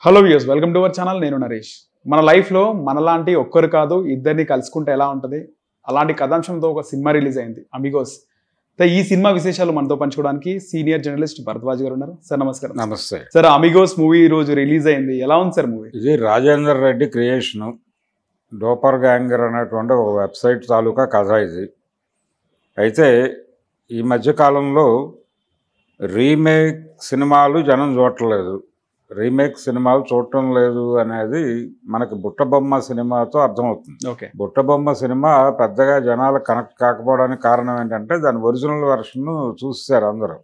Hello views welcome to our channel నేను నరేష్ మన లైఫ్లో మనలాంటి ఒక్కరు కాదు ఇద్దరిని కలుసుకుంటే ఎలా ఉంటుంది అలాంటి కథాంశంతో ఒక సినిమా రిలీజ్ అయింది అమిగోస్ అయితే ఈ సినిమా విశేషాలు మనతో పంచుకోవడానికి సీనియర్ జర్నలిస్ట్ భరద్వాజ్ గారు ఉన్నారు సార్ నమస్కారం నమస్తే సార్ అమిగోస్ మూవీ ఈ రోజు రిలీజ్ అయింది ఎలా ఉంది సార్ మూవీ ఇది రాజేందర్ రెడ్డి క్రియేషను డోపర్ గ్యాంగర్ అనేటువంటి ఒక వెబ్సైట్ తాలూకా కథ ఇది అయితే ఈ మధ్య కాలంలో రీమేక్ సినిమాలు జనం చూడట్లేదు రీమేక్ సినిమాలు చూడటం లేదు అనేది మనకి బుట్టబొమ్మ సినిమాతో అర్థమవుతుంది ఓకే బుట్టబొమ్మ సినిమా పెద్దగా జనాలు కనెక్ట్ కాకపోవడానికి కారణం ఏంటంటే దాని ఒరిజినల్ వెర్షన్ చూస్తారు అందరూ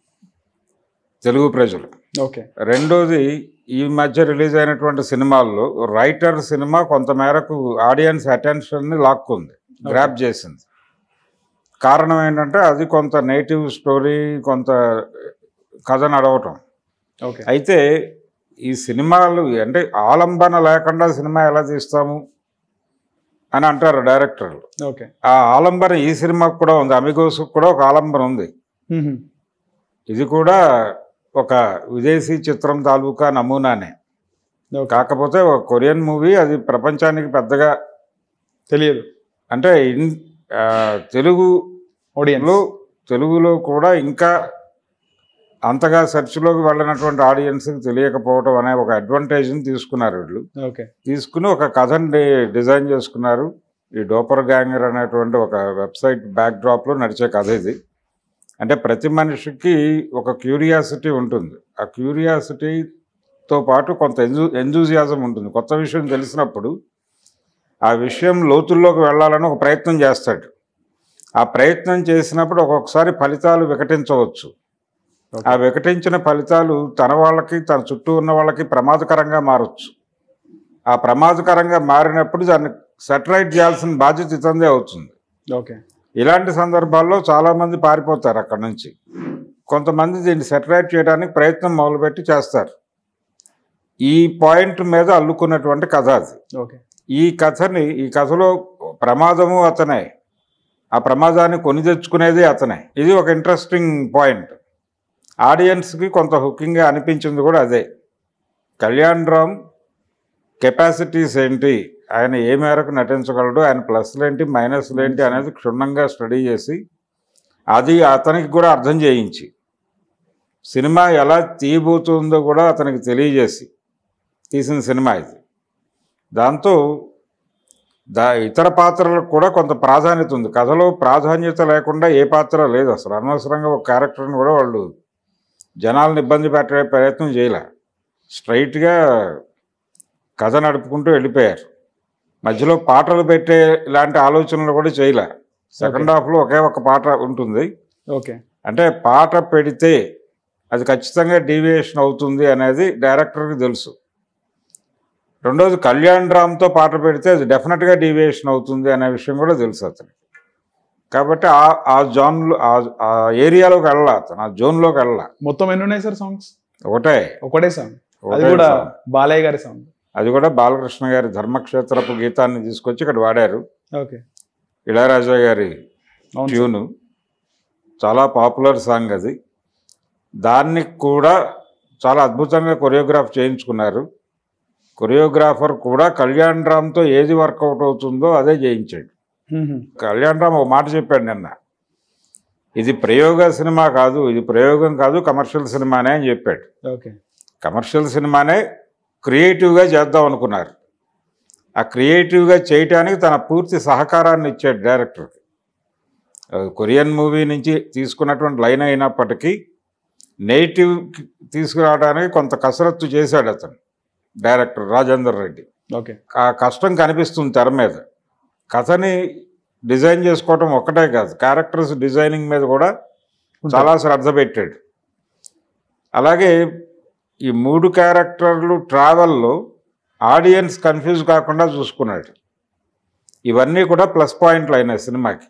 తెలుగు ప్రజలు ఓకే రెండోది ఈ మధ్య రిలీజ్ అయినటువంటి సినిమాల్లో రైటర్ సినిమా కొంతమేరకు ఆడియన్స్ అటెన్షన్ని లాక్కుంది గ్రాప్ చేసింది కారణం ఏంటంటే అది కొంత నేటివ్ స్టోరీ కొంత కథ నడవటం ఓకే అయితే ఈ సినిమాలు అంటే ఆలంబన లేకుండా సినిమా ఎలా తీస్తాము అని అంటారు డైరెక్టర్లు ఓకే ఆ ఆలంబన ఈ సినిమాకు కూడా ఉంది అమిగోస్కి కూడా ఒక ఆలంబన ఉంది ఇది కూడా ఒక విదేశీ చిత్రం తాలూకా నమూనానే ఓకే కాకపోతే ఒక కొరియన్ మూవీ అది ప్రపంచానికి పెద్దగా తెలియదు అంటే ఇన్ ఆ, తెలుగులో ఆడియన్స్ తెలుగులో కూడా ఇంకా అంతగా సెర్చ్లోకి వెళ్ళినటువంటి ఆడియన్స్కి తెలియకపోవడం అనే ఒక అడ్వాంటేజ్ని తీసుకున్నారు వీళ్ళు ఓకే తీసుకుని ఒక కథని డి- డిజైన్ చేసుకున్నారు ఈ డోపర్ గ్యాంగర్ అనేటువంటి ఒక వెబ్సైట్ బ్యాక్ డ్రాప్లో నడిచే కథ ఇది అంటే ప్రతి మనిషికి ఒక క్యూరియాసిటీ ఉంటుంది ఆ క్యూరియాసిటీతో పాటు కొంత ఎంజూ ఎంజూజియాజం ఉంటుంది కొత్త విషయం తెలిసినప్పుడు ఆ విషయం లోతుల్లోకి వెళ్ళాలని ఒక ప్రయత్నం చేస్తాడు ఆ ప్రయత్నం చేసినప్పుడు ఒక్కొక్కసారి ఫలితాలు వికటించవచ్చు ఆ వికటించిన ఫలితాలు తన వాళ్ళకి తన చుట్టూ ఉన్న వాళ్ళకి ప్రమాదకరంగా మారచ్చు ఆ ప్రమాదకరంగా మారినప్పుడు దాన్ని సెటరైట్ చేయాల్సిన బాధ్యత ఇతందే అవుతుంది ఓకే ఇలాంటి సందర్భాల్లో చాలామంది పారిపోతారు అక్కడ నుంచి కొంతమంది దీన్ని సెటరైట్ చేయడానికి ప్రయత్నం మొదలుపెట్టి చేస్తారు ఈ పాయింట్ మీద అల్లుకున్నటువంటి కథ అది ఓకే ఈ కథని ఈ కథలో ప్రమాదము అతనే ఆ ప్రమాదాన్ని కొని తెచ్చుకునేది అతనే ఇది ఒక ఇంట్రెస్టింగ్ పాయింట్ ఆడియన్స్కి కొంత హుకింగ్గా అనిపించింది కూడా అదే కళ్యాణ్ రామ్ కెపాసిటీస్ ఏంటి ఆయన ఏ మేరకు నటించగలడు ఆయన ప్లస్లు ఏంటి మైనస్లు ఏంటి అనేది క్షుణ్ణంగా స్టడీ చేసి అది అతనికి కూడా అర్థం చేయించి సినిమా ఎలా తీయబోతుందో కూడా అతనికి తెలియజేసి తీసిన సినిమా ఇది దాంతో దా ఇతర పాత్రలకు కూడా కొంత ప్రాధాన్యత ఉంది కథలో ప్రాధాన్యత లేకుండా ఏ పాత్ర లేదు అసలు అనవసరంగా ఒక క్యారెక్టర్ని కూడా వాళ్ళు జనాలను ఇబ్బంది పెట్టే ప్రయత్నం చేయలే స్ట్రైట్గా కథ నడుపుకుంటూ వెళ్ళిపోయారు మధ్యలో పాటలు పెట్టే ఇలాంటి ఆలోచనలు కూడా చేయలే సెకండ్ హాఫ్లో ఒకే ఒక పాట ఉంటుంది ఓకే అంటే పాట పెడితే అది ఖచ్చితంగా డీవియేషన్ అవుతుంది అనేది డైరెక్టర్కి తెలుసు రెండోది కళ్యాణ్ రామ్తో పాట పెడితే అది డెఫినెట్గా డీవియేషన్ అవుతుంది అనే విషయం కూడా తెలుసు అతనికి కాబట్టి ఆ ఆ జోన్లో ఆ- ఆ ఏరియాలోకి వెళ్ళాల అతను ఆ జోన్లోకి వెళ్ళాల మొత్తం ఎన్ని ఉన్నాయి సార్ సాంగ్స్ ఒకటే ఒకటే సాంగ్ అది ఒకటే కూడా song. బాలయ్య గారి సాంగ్ అది కూడా బాలకృష్ణ గారి ధర్మక్షేత్రపు గీతాన్ని తీసుకొచ్చి ఇక్కడ వాడారు ఓకే ఇళయరాజా గారి అవును సార్. ట్యూను చాలా పాపులర్ సాంగ్ అది దాన్ని కూడా చాలా అద్భుతంగా కొరియోగ్రాఫ్ చేయించుకున్నారు కొరియోగ్రాఫర్ కూడా కళ్యాణ్ రామ్తో ఏది వర్కౌట్ అవుతుందో అదే చేయించాడు మ్మ్. కళ్యాణ్ రామ్ ఒక మాట చెప్పాడు నిన్న ఇది ప్రయోగ సినిమా కాదు ఇది ప్రయోగం కాదు కమర్షియల్ సినిమానే అని చెప్పాడు ఓకే కమర్షియల్ సినిమానే క్రియేటివ్గా చేద్దాం అనుకున్నారు ఆ క్రియేటివ్గా చేయటానికి తన పూర్తి సహకారాన్ని ఇచ్చాడు డైరెక్టర్కి అది కొరియన్ మూవీ నుంచి తీసుకున్నటువంటి లైన్ అయినప్పటికీ నెగిటివ్ తీసుకురావడానికి కొంత కసరత్తు చేశాడు అతను డైరెక్టర్ రాజేందర్ రెడ్డి ఓకే ఆ కష్టం కనిపిస్తుంది తెర మీద కథని డిజైన్ చేసుకోవటం ఒక్కటే కాదు క్యారెక్టర్స్ డిజైనింగ్ మీద కూడా చాలా శ్రద్ధ పెట్టాడు అలాగే ఈ మూడు క్యారెక్టర్లు ట్రావెల్లో ఆడియన్స్ కన్ఫ్యూజ్ కాకుండా చూసుకున్నాడు ఇవన్నీ కూడా ప్లస్ పాయింట్లు అయినాయి సినిమాకి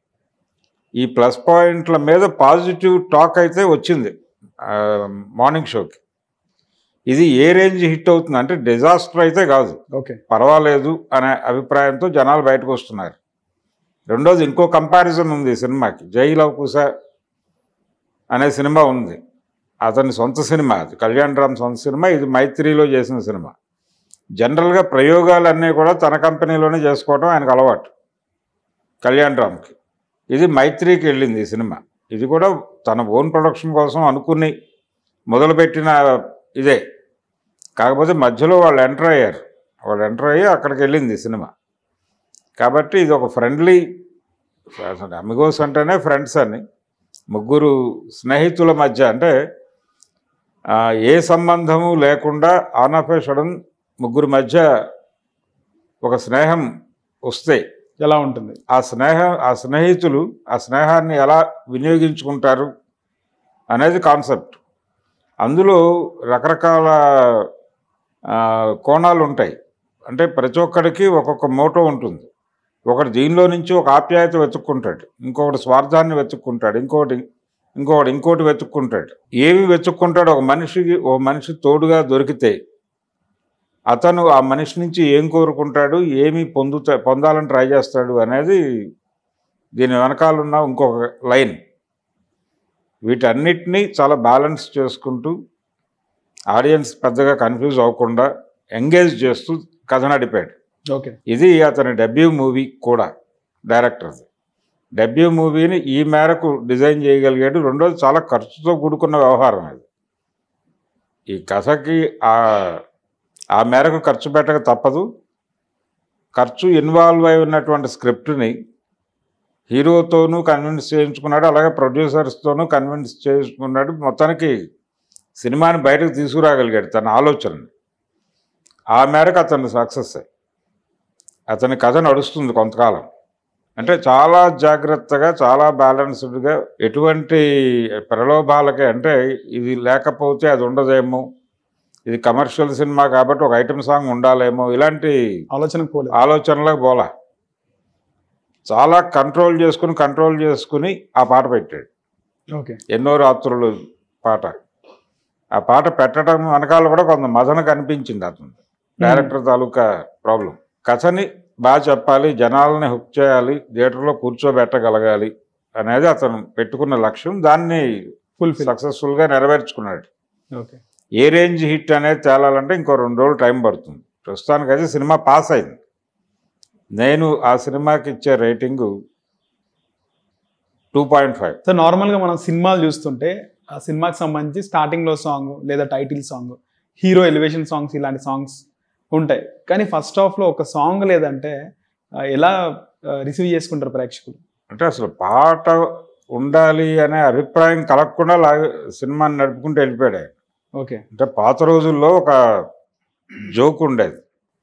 ఈ ప్లస్ పాయింట్ల మీద పాజిటివ్ టాక్ అయితే వచ్చింది ఆ, మార్నింగ్ షోకి ఇది ఏ రేంజ్ హిట్ అవుతుంది అంటే డిజాస్టర్ అయితే కాదు ఓకే పర్వాలేదు అనే అభిప్రాయంతో జనాలు బయటకు వస్తున్నారు రెండోది ఇంకో కంపారిజన్ ఉంది ఈ సినిమాకి జై లవ్ కుశ అనే సినిమా ఉంది అతని సొంత సినిమా అది కళ్యాణ్ రామ్ సొంత సినిమా ఇది మైత్రిలో చేసిన సినిమా జనరల్గా ప్రయోగాలన్నీ కూడా తన కంపెనీలోనే చేసుకోవడం ఆయనకు అలవాటు కళ్యాణ్ రామ్కి ఇది మైత్రికి వెళ్ళింది ఈ సినిమా ఇది కూడా తన ఓన్ ప్రొడక్షన్ కోసం అనుకుని మొదలుపెట్టిన ఇదే కాకపోతే మధ్యలో వాళ్ళు ఎంటర్ అయ్యారు వాళ్ళు ఎంటర్ అయ్యి అక్కడికి వెళ్ళింది ఈ సినిమా కాబట్టి ఇది ఒక ఫ్రెండ్లీ అసలు అమిగోస్ అంటేనే ఫ్రెండ్స్ అని ముగ్గురు స్నేహితుల మధ్య అంటే ఆ, ఏ సంబంధము లేకుండా ఆన్ ఆఫ్ ఏ సడన్ ముగ్గురు మధ్య ఒక స్నేహం వస్తే ఎలా ఉంటుంది ఆ స్నేహం ఆ స్నేహితులు ఆ స్నేహాన్ని ఎలా వినియోగించుకుంటారు అనేది కాన్సెప్ట్ అందులో రకరకాల ఆ, కోణాలు ఉంటాయి అంటే ప్రతి ఒక్కడికి ఒక్కొక్క మోటో ఉంటుంది ఒకటి దీనిలో నుంచి ఒక ఆప్యాయత వెతుక్కుంటాడు ఇంకొకటి స్వార్థాన్ని వెతుక్కుంటాడు ఇంకొకటి ఇంకొకటి ఇంకోటి వెతుక్కుంటాడు ఏమి వెతుక్కుంటాడు ఒక మనిషికి ఓ మనిషి తోడుగా దొరికితే అతను ఆ మనిషి నుంచి ఏం కోరుకుంటాడు ఏమి పొందుతా పొందాలని ట్రై చేస్తాడు అనేది దీని వెనకాలన్న ఇంకొక లైన్ వీటన్నిటినీ చాలా బ్యాలెన్స్ చేసుకుంటూ ఆడియన్స్ పెద్దగా కన్ఫ్యూజ్ అవ్వకుండా ఎంగేజ్ చేస్తూ కథ నడిపాడు ఓకే ఇది అతని డెబ్యూ మూవీ కూడా డైరెక్టర్ది డెబ్యూ మూవీని ఈ మేరకు డిజైన్ చేయగలిగాడు రెండోది చాలా ఖర్చుతో కూడుకున్న వ్యవహారం అది ఈ కథకి ఆ ఆ మేరకు ఖర్చు పెట్టక తప్పదు ఖర్చు ఇన్వాల్వ్ అయి ఉన్నటువంటి స్క్రిప్ట్ని హీరోతోనూ కన్విన్స్ చేయించుకున్నాడు అలాగే ప్రొడ్యూసర్స్తోనూ కన్విన్స్ చేసుకున్నాడు మొత్తానికి సినిమాని బయటకు తీసుకురాగలిగాడు తన ఆలోచనని ఆ మేరకు అతను సక్సెస్ అయ్యి అతని కథ నడుస్తుంది కొంతకాలం అంటే చాలా జాగ్రత్తగా చాలా బ్యాలెన్స్డ్గా ఎటువంటి ప్రలోభాలకి అంటే ఇది లేకపోతే అది ఉండదేమో ఇది కమర్షియల్ సినిమా కాబట్టి ఒక ఐటమ్ సాంగ్ ఉండాలేమో ఇలాంటి ఆలోచనకు పోలేదు ఆలోచనలకు పోలా చాలా కంట్రోల్ చేసుకుని కంట్రోల్ చేసుకుని ఆ పాట పెట్టాడు ఓకే ఎన్నో రాత్రులు పాట ఆ పాట పెట్టడం వెనకాల కూడా కొంత మదన కనిపించింది అతను డైరెక్టర్ తాలూకా ప్రాబ్లం కథని బాగా చెప్పాలి జనాలని హుక్ చేయాలి థియేటర్లో కూర్చోబెట్టగలగాలి అనేది అతను పెట్టుకున్న లక్ష్యం దాన్ని ఫుల్ఫిల్ సక్సెస్ఫుల్గా నెరవేర్చుకున్నాడు ఓకే ఏ రేంజ్ హిట్ అనేది తేలాలంటే ఇంకో రెండు రోజులు టైం పడుతుంది ప్రస్తుతానికి అయితే సినిమా పాస్ అయింది నేను ఆ సినిమాకి ఇచ్చే rating two point five so నార్మల్గా మనం సినిమాలు చూస్తుంటే ఆ సినిమాకి సంబంధించి స్టార్టింగ్లో సాంగ్ లేదా title song hero elevation songs ఇలాంటి సాంగ్స్ ఉంటాయి కానీ ఫస్ట్ హాఫ్లో ఒక సాంగ్ లేదంటే ఆ, ఎలా రిసీవ్ చేసుకుంటారు ప్రేక్షకులు అంటే అసలు పాట ఉండాలి అనే అభిప్రాయం కలగకుండా లాగే సినిమాని నడుపుకుంటూ వెళ్ళిపోయాడు ఆయన. ఓకే అంటే పాత రోజుల్లో ఒక జోక్ ఉండేది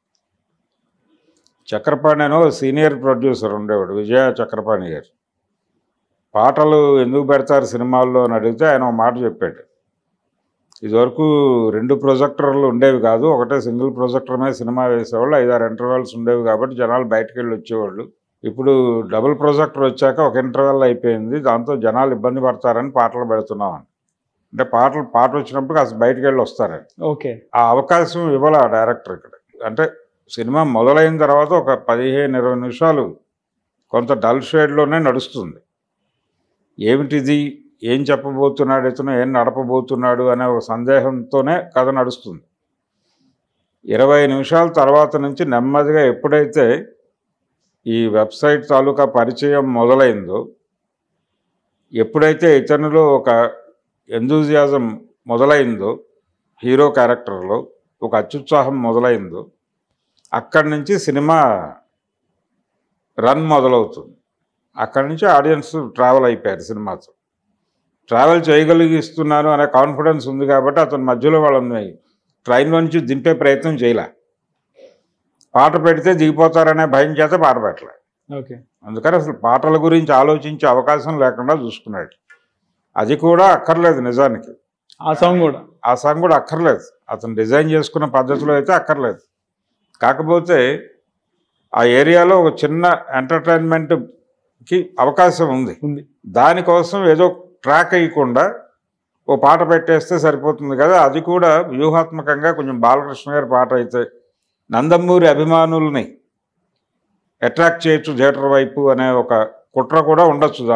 చక్రపాణి అని ఒక సీనియర్ ప్రొడ్యూసర్ ఉండేవాడు విజయ చక్రపాణి గారు పాటలు ఎందుకు పెడతారు సినిమాల్లో అని అడిగితే ఆయన ఒక మాట చెప్పాడు ఇదివరకు రెండు ప్రొజెక్టర్లు ఉండేవి కాదు ఒకటే సింగిల్ ప్రొజెక్టర్ మీద సినిమా వేసేవాళ్ళు ఐదారు ఇంటర్వెల్స్ ఉండేవి కాబట్టి జనాలు బయటకు వెళ్ళి వచ్చేవాళ్ళు ఇప్పుడు డబుల్ ప్రొజెక్టర్ వచ్చాక ఒక ఇంటర్వెల్ అయిపోయింది దాంతో జనాలు ఇబ్బంది పడతారని పాటలు పెడుతున్నాం అని అంటే పాటలు పాట వచ్చినప్పుడు కాస్త బయటకు వెళ్ళి వస్తారని ఓకే ఆ అవకాశం ఇవ్వాలి ఆ డైరెక్టర్ ఇక్కడ అంటే సినిమా మొదలైన తర్వాత ఒక పదిహేను ఇరవై నిమిషాలు కొంత డల్ షేడ్లోనే నడుస్తుంది ఏమిటిది ఏం చెప్పబోతున్నాడు ఇతను ఏం నడపబోతున్నాడు అనే ఒక సందేహంతోనే కథ నడుస్తుంది ఇరవై నిమిషాల తర్వాత నుంచి నెమ్మదిగా ఎప్పుడైతే ఈ వెబ్సైట్ తాలూకా పరిచయం మొదలైందో ఎప్పుడైతే ఇతనిలో ఒక ఎంతూజియాజం మొదలైందో హీరో క్యారెక్టర్లో ఒక అత్యుత్సాహం మొదలైందో అక్కడి నుంచి సినిమా రన్ మొదలవుతుంది అక్కడి నుంచి ఆడియన్స్ ట్రావెల్ అయిపోయారు సినిమాతో ట్రావెల్ చేయగలిగిస్తున్నాను అనే కాన్ఫిడెన్స్ ఉంది కాబట్టి అతను మధ్యలో వాళ్ళని ట్రైన్లో నుంచి దింపే ప్రయత్నం చేయలే పాట పెడితే దిగిపోతారనే భయం చేత పాట పెట్టలే ఓకే అందుకని అసలు పాటల గురించి ఆలోచించే అవకాశం లేకుండా చూసుకున్నాడు అది కూడా అక్కర్లేదు నిజానికి ఆ సాంగ్ కూడా ఆ సాంగ్ కూడా అక్కర్లేదు అతను డిజైన్ చేసుకున్న పద్ధతిలో అయితే అక్కర్లేదు కాకపోతే ఆ ఏరియాలో ఒక చిన్న ఎంటర్టైన్మెంట్కి అవకాశం ఉంది ఉంది దానికోసం ఏదో ట్రాక్ అయ్యకుండా ఓ పాట పెట్టేస్తే సరిపోతుంది కదా అది కూడా వ్యూహాత్మకంగా కొంచెం బాలకృష్ణ గారి పాట అయితే నందమూరి అభిమానుల్ని అట్రాక్ట్ చేయొచ్చు థియేటర్ వైపు అనే ఒక కుట్ర కూడా ఉండొచ్చు దానిలో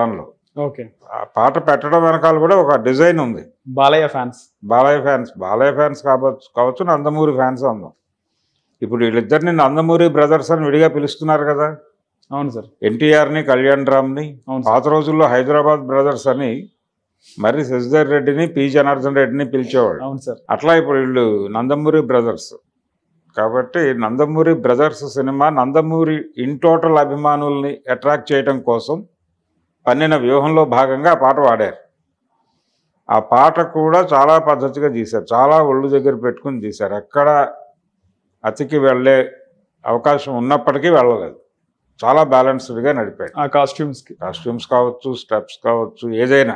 ఓకే ఆ పాట పెట్టడం వెనకాల కూడా ఒక డిజైన్ ఉంది Balayya fans Balayya fans Balayya fans కావచ్చు కావచ్చు నందమూరి ఫ్యాన్స్ అందాం ఇప్పుడు వీళ్ళిద్దరిని నందమూరి బ్రదర్స్ అని విడిగా పిలుస్తున్నారు కదా అవును సార్ ఎన్టీఆర్ని కళ్యాణ్ రామ్ని అవును సార్ పాత రోజుల్లో హైదరాబాద్ బ్రదర్స్ అని మరి శశిధర్ రెడ్డిని పి జనార్దన్ రెడ్డిని పిలిచేవాడు అవును సార్ అట్లా ఇప్పుడు వీళ్ళు నందమూరి బ్రదర్స్ కాబట్టి Nandamuri brothers cinema Nandamuri in total అభిమానుల్ని అట్రాక్ట్ చేయడం కోసం పన్నిన వ్యూహంలో భాగంగా ఆ పాట వాడారు ఆ పాట కూడా చాలా పద్ధతిగా తీశారు చాలా ఒళ్ళు దగ్గర పెట్టుకుని తీశారు ఎక్కడ అతికి వెళ్ళే అవకాశం ఉన్నప్పటికీ వెళ్ళలేదు చాలా బ్యాలెన్స్డ్గా నడిపాడు ఆ కాస్ట్యూమ్స్ కి కాస్ట్యూమ్స్ కావచ్చు స్టెప్స్ కావచ్చు ఏదైనా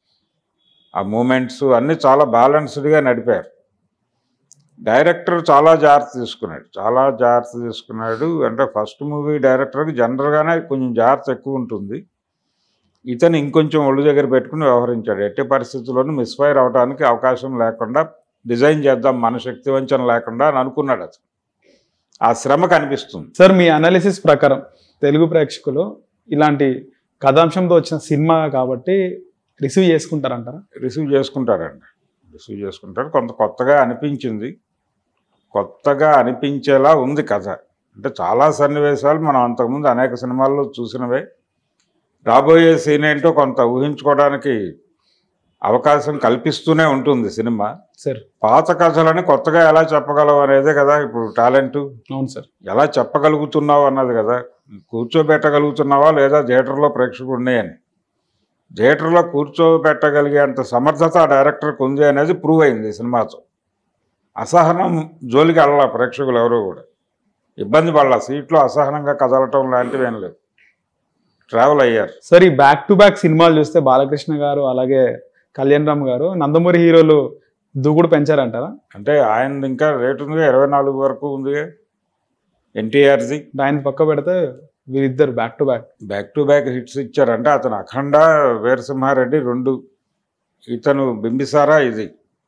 ఆ మూమెంట్స్ అన్నీ చాలా బ్యాలెన్స్డ్గా నడిపారు డైరెక్టర్ చాలా జాగ్రత్త తీసుకున్నాడు చాలా జాగ్రత్త తీసుకున్నాడు అంటే ఫస్ట్ మూవీ డైరెక్టర్కి జనరల్గానే కొంచెం జాగ్రత్త ఎక్కువ ఉంటుంది ఇతను ఇంకొంచెం ఒళ్ళు దగ్గర పెట్టుకుని వ్యవహరించాడు ఎట్టి పరిస్థితుల్లోనూ మిస్ఫైర్ అవడానికి అవకాశం లేకుండా డిజైన్ చేద్దాం మన శక్తి వంచన లేకుండా అని అనుకున్నాడు అతను ఆ శ్రమ కనిపిస్తుంది సార్ మీ అనాలిసిస్ ప్రకారం తెలుగు ప్రేక్షకులు ఇలాంటి కథాంశంతో వచ్చిన సినిమా కాబట్టి రిసీవ్ చేసుకుంటారంటారా రిసీవ్ చేసుకుంటారండి రిసీవ్ చేసుకుంటారు కొంత కొత్తగా అనిపించింది కొత్తగా అనిపించేలా ఉంది కథ అంటే చాలా సన్నివేశాలు మనం అంతకుముందు అనేక సినిమాల్లో చూసినవే రాబోయే సీన్ ఏంటో కొంత ఊహించుకోవడానికి అవకాశం కల్పిస్తూనే ఉంటుంది సినిమా సార్ పాత కథలని కొత్తగా ఎలా చెప్పగలవు అనేదే కదా ఇప్పుడు టాలెంట్ అవును సార్ ఎలా చెప్పగలుగుతున్నావు అన్నది కదా కూర్చోబెట్టగలుగుతున్నావా లేదా థియేటర్లో ప్రేక్షకుడిని అని థియేటర్లో కూర్చోబెట్టగలిగేంత సమర్థత ఆ డైరెక్టర్కి ఉంది అనేది ప్రూవ్ అయింది ఈ సినిమాతో అసహనం జోలికి వెళ్ళాల ప్రేక్షకులు ఎవరు కూడా ఇబ్బంది పడాల సీట్లో అసహనంగా కదలటం లాంటివి ఏం లేవు ట్రావెల్ అయ్యారు సార్ ఈ బ్యాక్ టు బ్యాక్ సినిమాలు చూస్తే బాలకృష్ణ గారు అలాగే కళ్యాణ్ రామ్ గారు నందమూరి హీరోలు దూకుడు పెంచారంటారా అంటే ఆయన ఇంకా రేటు ఉందిగా ఇరవై నాలుగు వరకు ఉందిగా ఎన్టీఆర్జీ ఆయన పక్క పెడితే వీరిద్దరు back to back back to back hits ఇచ్చారంటే అతను అఖండ వీరసింహారెడ్డి రెండు ఇతను బింబిసారా ఇది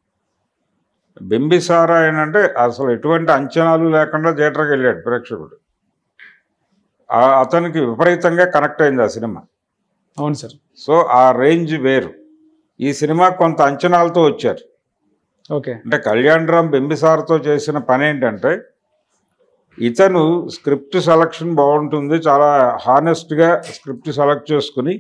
బింబిసారా ఏంటంటే అసలు ఎటువంటి అంచనాలు లేకుండా థియేటర్కి వెళ్ళాడు ప్రేక్షకుడు ఆ- అతనికి విపరీతంగా కనెక్ట్ అయింది ఆ సినిమా అవును సార్ సో ఆ రేంజ్ వేరు ఈ సినిమా కొంత అంచనాలతో వచ్చారు ఓకే అంటే కళ్యాణ్ రామ్ బింబిసార్తో చేసిన పని ఏంటంటే ఇతను స్క్రిప్ట్ సెలక్షన్ బాగుంటుంది చాలా హానెస్ట్గా స్క్రిప్ట్ సెలెక్ట్ చేసుకుని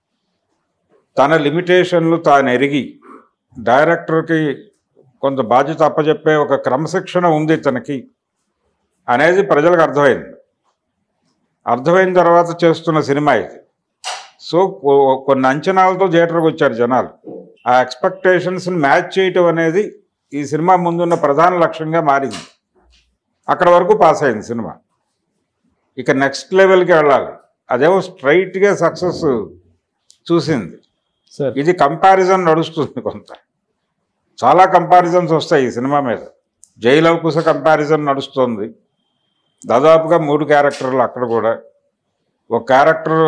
తన లిమిటేషన్లు తాను ఎరిగి డైరెక్టర్కి కొంత బాధ్యత అప్పచెప్పే ఒక క్రమశిక్షణ ఉంది ఇతనికి అనేది ప్రజలకు అర్థమైంది అర్థమైన తర్వాత చేస్తున్న సినిమా ఇది సో కొ- కొన్ని అంచనాలతో థియేటర్కి వచ్చారు జనాలు ఆ ఎక్స్పెక్టేషన్స్ని మ్యాచ్ చేయటం అనేది ఈ సినిమా ముందున్న ప్రధాన లక్ష్యంగా మారింది అక్కడ వరకు పాస్ అయింది సినిమా ఇక నెక్స్ట్ లెవెల్కి వెళ్ళాలి అదేమో స్ట్రైట్గా సక్సెస్ చూసింది సార్ ఇది కంపారిజన్ నడుస్తుంది కొంత చాలా కంపారిజన్స్ వస్తాయి ఈ సినిమా మీద జైలవకుశ కంపారిజన్ నడుస్తుంది దాదాపుగా మూడు క్యారెక్టర్లు అక్కడ కూడా ఒక క్యారెక్టర్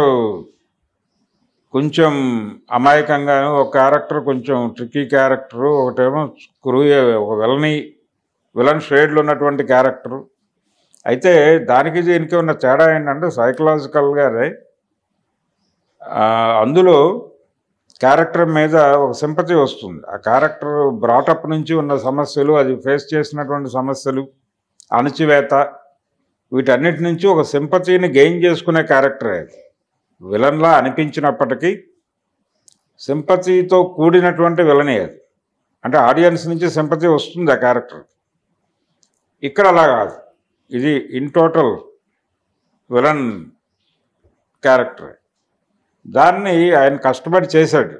కొంచెం అమాయకంగాను ఒక క్యారెక్టర్ కొంచెం ట్రిక్కీ క్యారెక్టర్ ఒకటేమో స్క్రూ ఒక విలని విలన్ షేడ్లో ఉన్నటువంటి క్యారెక్టర్ అయితే దానికి దీనికి ఉన్న తేడా ఏంటంటే సైకలాజికల్గానే ఆ, అందులో క్యారెక్టర్ మీద ఒక సింపతి వస్తుంది ఆ క్యారెక్టర్ బ్రాటప్ నుంచి ఉన్న సమస్యలు అది ఫేస్ చేసినటువంటి సమస్యలు అణచివేత వీటన్నిటి నుంచి ఒక సింపతిని గెయిన్ చేసుకునే క్యారెక్టర్ అది విలన్లా అనిపించినప్పటికీ సింపతితో కూడినటువంటి విలనే అది అంటే ఆడియన్స్ నుంచి సింపతి వస్తుంది ఆ క్యారెక్టర్ ఇక్కడ అలా కాదు ఇది ఇన్ టోటల్ విలన్ క్యారెక్టర్ దాన్ని ఆయన కష్టపడి చేశాడు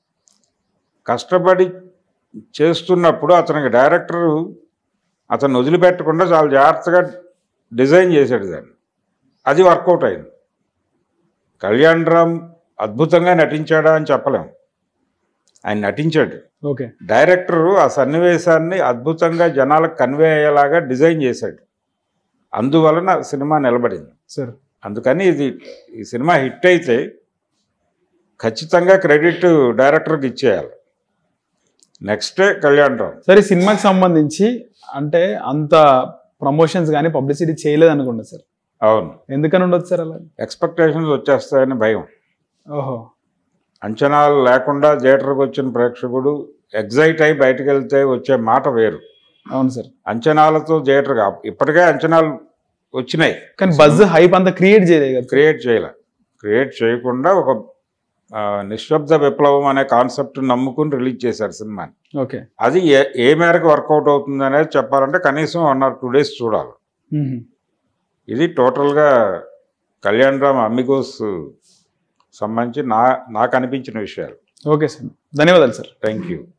కష్టపడి చేస్తున్నప్పుడు అతనికి డైరెక్టరు అతను వదిలిపెట్టకుండా చాలా జాగ్రత్తగా డిజైన్ చేశాడు దాన్ని అది వర్కౌట్ అయింది కళ్యాణ్ రామ్ అద్భుతంగా నటించాడా అని చెప్పలేం ఆయన నటించాడు ఓకే డైరెక్టరు ఆ సన్నివేశాన్ని అద్భుతంగా జనాలకు కన్వే అయ్యేలాగా డిజైన్ చేశాడు అందువలన సినిమా నిలబడింది సార్ అందుకని ఇది ఈ సినిమా హిట్ అయితే ఖచ్చితంగా క్రెడిట్ డైరెక్టర్కి ఇచ్చేయాలి నెక్స్టే కళ్యాణ్ రామ్ సార్ ఈ సినిమాకి సంబంధించి అంటే అంత ప్రమోషన్స్ కానీ పబ్లిసిటీ చేయలేదు అనుకోండి సార్ అవును ఎందుకని ఉండొచ్చు సార్ అలా ఎక్స్పెక్టేషన్స్ వచ్చేస్తాయని భయం ఓహో అంచనాలు లేకుండా థియేటర్కి వచ్చిన ప్రేక్షకుడు ఎగ్జైట్ అయి బయటకు వెళ్తే వచ్చే మాట వేరు అవును సార్ అంచనాలతో థియేటర్ కా ఇప్పటికే అంచనాలు వచ్చినాయి కానీ బజ్ హైప్ అంతా క్రియేట్ చేయలేదు కదా క్రియేట్ చేయలే క్రియేట్ చేయకుండా ఒక ఆ, నిశ్శబ్ద విప్లవం అనే కాన్సెప్ట్ నమ్ముకుని రిలీజ్ చేశారు సినిమాని ఓకే అది ఏ ఏ మేరకు వర్కౌట్ అవుతుంది అనేది చెప్పాలంటే కనీసం వన్ ఆర్ టూ డేస్ చూడాలి ఇది టోటల్గా కళ్యాణ్ రామ్ అమ్మిగోస్ సంబంధించి నా నాకు అనిపించిన విషయాలు ఓకే సార్ ధన్యవాదాలు సార్ థ్యాంక్ యూ